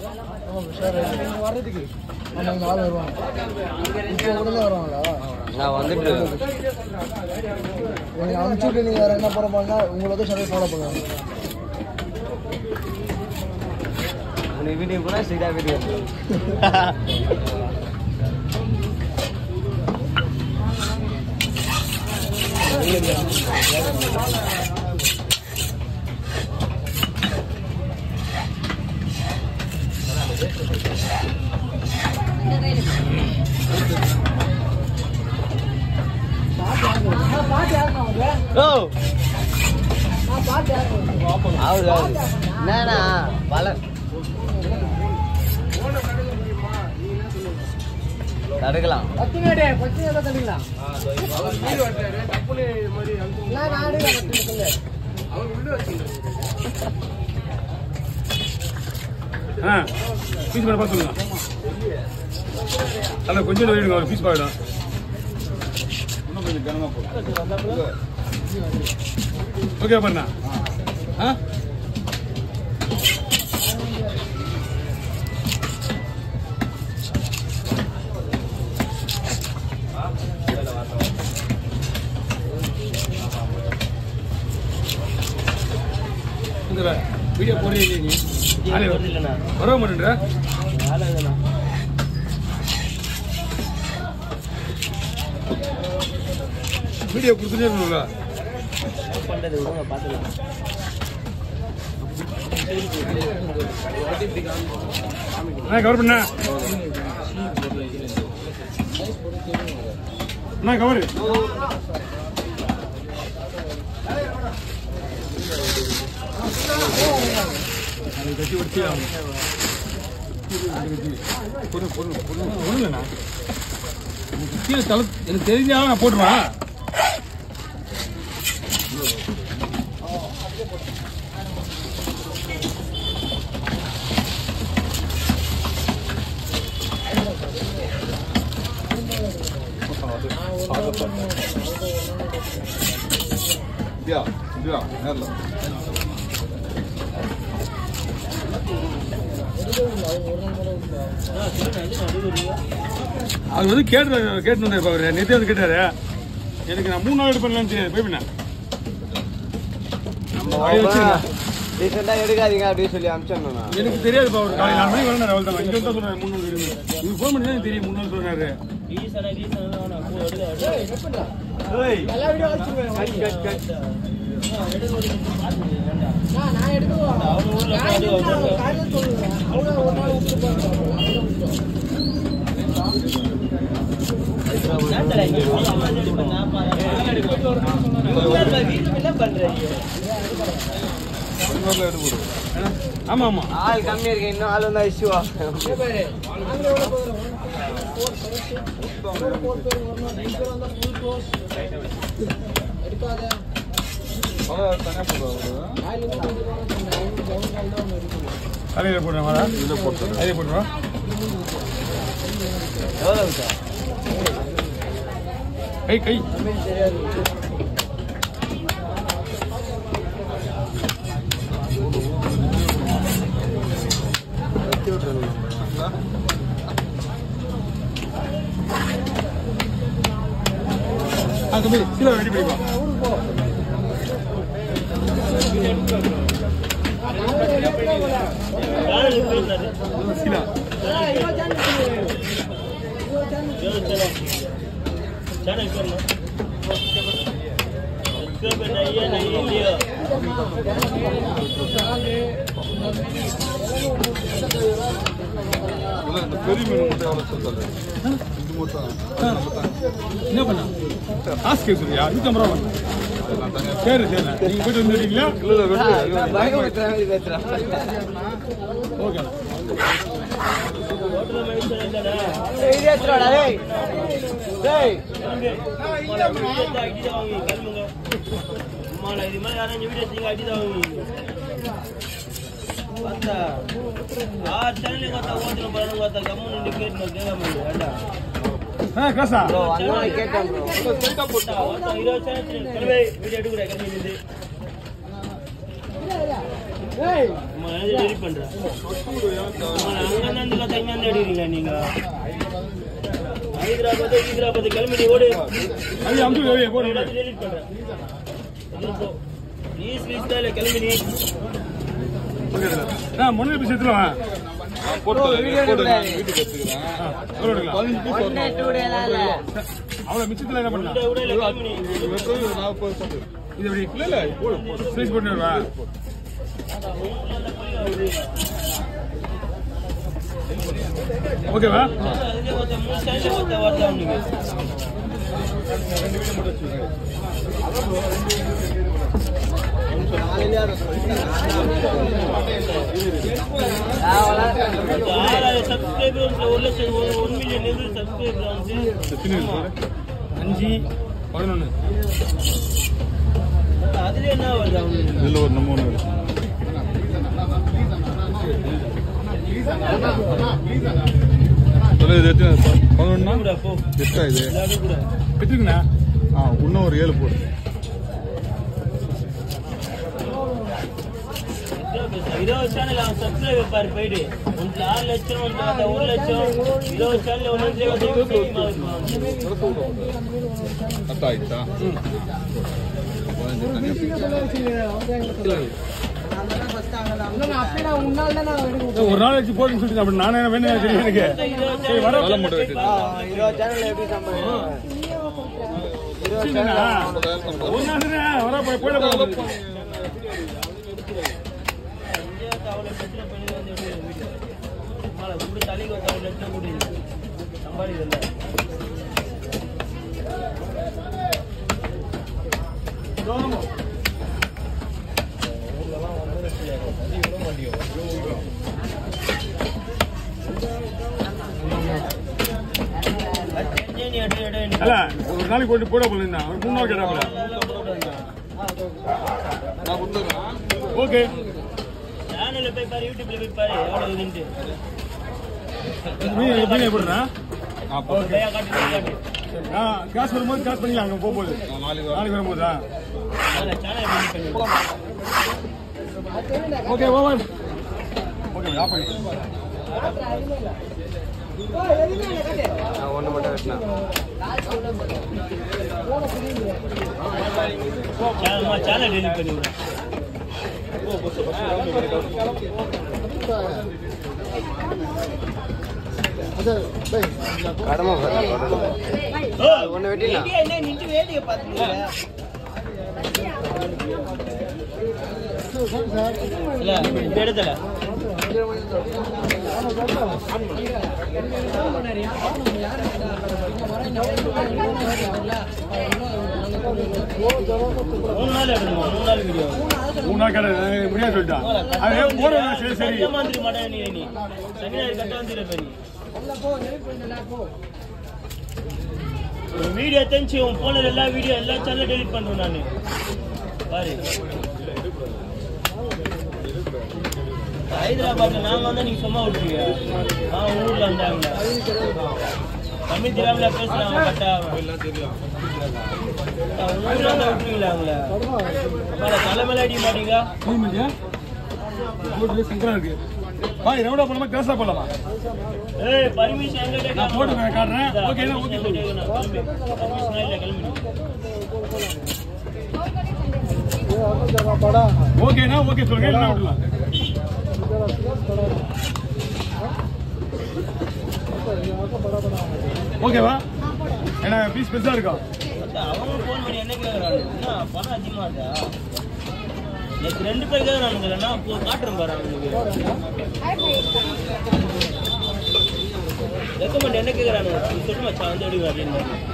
வர்றதுக்கு ஆமா இங்க ஆள் வருவாங்க இப்போ உடனே வருவாங்களா நான் வந்துட்டு நீங்க அனுப்பிச்சுட்டு நீங்க வேற என்ன பண்ண போனா உங்களை வந்து சர்வே ஃபாலோ பண்ணுவாங்க உனக்கு வீடியோ போனா ஸ்ட்ரைட்டா வீடியோ ஓ ஆகுது ஆகுது என்னண்ணா பல தடுக்கலாம் பத்துங்கடே பத்து எதை தள்ளிக்கலாம் நான் நானே கட்டுங்க சொல்லு ஆ பீஸ் பண்ண பார்த்து சொல்லுங்க அதில் கொஞ்சம் வெயிடுங்க ஒரு பீஸ் பாயிடும் இன்னும் கொஞ்சம் கனமாக போடும் ஓகே பண்ணா ஆ இந்த வீடியோ போடுறீங்க நீ ஆளே இல்லைண்ணா வர மாட்டேன்ற வேலை இல்லைண்ணா வீடியோ கொடுத்துட்டே இருக்கணும்ல பண்ணுறது விடுங்க பார்த்துக்கலாம் அண்ணா கவர் பண்ண அண்ணா கவர் அதை கட்டி வச்சு பொண்ணு பொண்ணு பொண்ணு பொண்ணுலண்ணா கீழே தலை எனக்கு தெரிஞ்சாலும் நான் போட்டுருவேன் இப்படியா இப்படியா நேரில் அது வந்து கேட்டு கேட்டு வந்தாரு பாரு நேற்றே வந்து கேட்டாரு எனக்கு நான் மூணு நாள் எடுப்பேன்லாம் தெரியாது போய் பண்ணேன் அப்படியே வச்சிருந்தேன். ரீசெண்டாக எடுக்காதீங்க அப்படின்னு சொல்லி அனுப்பிச்சிடணுண்ணா எனக்கு தெரியாது பாரு காலையில் நாலு மணிக்கு வரணும் அவள் தான் இங்கே தான் சொன்னார் மூணு நாள் இருக்கு நீங்க ஃபோன் பண்ணி தான் எனக்கு தெரியும் மூணு நாள் சொன்னாரு எல்லா வீடியோ வச்சுருவேன் நான் நான் எடுத்துருவேன் காலையில் சொல்லுவேன் அவங்க ஒரு நாள் விட்டு போயிருவாங்க ஆமா ஆமா ஆள் கம்மியா இருக்கு இன்னும் ஆள் வந்தா இஷ்யூவா எடுக்காத தனியாக போடுவாங்க காலையில் போடுறேன் வரா இதில் போட்டு அதில் போட்டுருவா எவ்வளோ சார் கை கை ஆ தம்பி கீழே ரெடி பண்ணிப்பா கீழே இல்லை இந்த பெரிய மீன் மட்டும் எவ்வளோ சொல்லுது இது மட்டும் என்ன பண்ண காசு கேட்குறியா நூற்றம்பது ரூபா பண்ண நான் தனியாக சரி சரி நீங்கள் போயிட்டு வந்துட்டீங்களா இல்லை இல்லை பயமுறுத்துற மாதிரி பேசுறேன் ஓகே வீடியோ எடுத்துடா டேய் டேய் ஆ காசா ப்ரோ அந்த மாதிரி கேட்டேன் ப்ரோ பார்த்தா இங்க வந்து எடுக்கிறீங்களா நீங்க ஹைதராபாத் ஹைதராபாத் கிளம்பி நீ ஓடு அது அமுச்சு வை, போடு, போடு. எல்லாத்தையும் delete பண்றேன் இது போ. ஈஸ் லீஸ் தான் இல்ல கிளம்பி நீ ஓகே சார். நான் முன்னாடி போய் சேர்த்துட்டு வா. போட்டு வீடியோ போட்டு நான் எடுக்கக்கூடாது. வீட்டுக்கு எடுத்துக்கிறேன் ஆ, ஒரு எடுக்கலாம். பதினஞ்சு பீஸ் ஒன் டே வரணும் டூ டேலாம் இல்ல அவ்வளவு மிச்சத்துல என்ன பண்ணலாம் விட விட இல்ல கிளம்பி நீ இது வெட்டது நாற்பது பீஸ் இது எப்படி இல்ல இல்ல போடு போடு ஸ்லைஸ் பண்ணி வருவா ஓகேவா அதுலயே ஒருத்தன் மூணு சைடுல ஒருத்தன் வரலாம் அவனுக்கு ஆறாயிரம் சப்ஸ்கிரைபர்ஸ் ஒரு லட்சம் ஒரு ஒன் மில்லியன் எதிர் சப்ஸ்கிரைபர் வந்து எத்தனை இருக்கு பாரு. அஞ்சு பதினொன்னு அதுல என்ன வருது அவனுக்கு இதுல ஒரு நம்ம ஒன்று சொல்ல இது எத்தனை பதினொன்னா கூட போ எட்டா இது எல்லாரும் கூட எட்டுக்குண்ணா ஆ இன்னும் ஒரு ஏழு போடு இருபது சேனல் அவன் சப்ஸ்கிரைபர் பாரு போயிடு ஒன்று ஆறு லட்சம் ஒன்று பார்த்தா ஒரு லட்சம் இருபது சேனல் ஒன்று அத்தா ஆயிடுச்சா பதினஞ்சு தனியாக அப்படியே நான் உன்னால தான் நான் எடுக்க ஒரு நாள் வச்சு போடுன்னு சொல்லிட்டு அப்படி நானே வேணும் தெரியும் எனக்கு சரி வர வேலை மட்டும் வெட்டி இருபது சேனல் எப்படி சம்பாதிக்கணும் இருபது சரிண்ணா. சேனல் ஒரு நாள் தானே, வர போய் போயிட போகுது. அவ்வளோ பிரச்சனை பண்ணி வந்து எப்படி வீட்டு மேலே கூட தலைக்கு ஒரு ஒரு லட்சம் கூட சம்பாதிக்கல நீ எடு எடு எடு அல்ல, ஒரு நாளைக்கு கொண்டு போட போல இருந்தா. ஒரு மூணு நாள் கேட்டாப்புல. நான் கொடுத்துருக்கேன் ஓகே சேனல்ல போய் பாரு யூடியூப்ல போய் பாரு எவ்வளவு இதுன்ட்டு மீன் மீன் எப்படிண்ணா? நான் ஒரு பையா காட்டு நீ காட்டு ஆ, காசு வரும்போது காசு பண்ணிக்கலாம் அங்க போகும்போது நான் நாளைக்கு வரேன். நாளைக்கு வரும்போதா சேனல் சேனல் பண்ணி ஓகே ஓவர் ஓகே ஆஃப் பண்ணி நான் ஒன்று மட்டும் வெட்டினேன் சேனல் சேனல் டெலிட் பண்ணி விடுறேன் கடமை ஒன்று வெட்டிடலாம் என்ன நின்று வேலையை பார்த்துங்க இல்ல இந்த இடத்துல மூணு நாள் எடுக்கணும் மூணு நாள் வீடியோ மூணு நாள் கடை முடியாது சொல்லிட்டான் அது போட சரி சரி ஏமாந்துருக்க மாட்டேன் நீ நீ சனியார் கட்ட வந்துருப்ப நீ ஒரு வீடியோ தெரிஞ்சு உன் போன எல்லா வீடியோ எல்லா சேனலும் டெலிட் பண்றேன் நானு பாரு ஹைதராபாத்ல நாங்க வந்தா நீங்க சும்மா விட்டுருவீங்க ஆ ஊர்ல வந்தாங்க தமிழ் தெரியாமல பேசுறாங்க கட்டா ஊர்ல வந்தா விட்டுருவீங்களா அவங்கள அப்பால தலைமையில அடிக்க மாட்டீங்க மீன் போட்டுல சங்கரா இருக்கு பாய் ரவுடா போலாமா கிளாஸா போலாமா ஏய் பர்மிஷன் எங்க நான் போட்டு நான் காட்டுறேன் ஓகேனா ஓகே சொல்லு பர்மிஷன் இல்ல கிளம்பி ஓகேனா ஓகே சொல்லுங்க இல்லைன்னா விடலாம் ஓகேவா ஏன்னா பீஸ் பெருசா இருக்கா அவங்க ஃபோன் பண்ணி என்ன கேக்குறாங்க என்ன பணம் அதிகமா இருக்கா எனக்கு ரெண்டு பேர் கேக்குறானுங்க இல்லைன்னா போ காட்டுறேன் பாரு அவனுக்கு ரெக்கமெண்ட் என்ன கேக்குறானுங்க நீ சொல்லு மச்சான் வந்து எடுக்க அப்படின்னு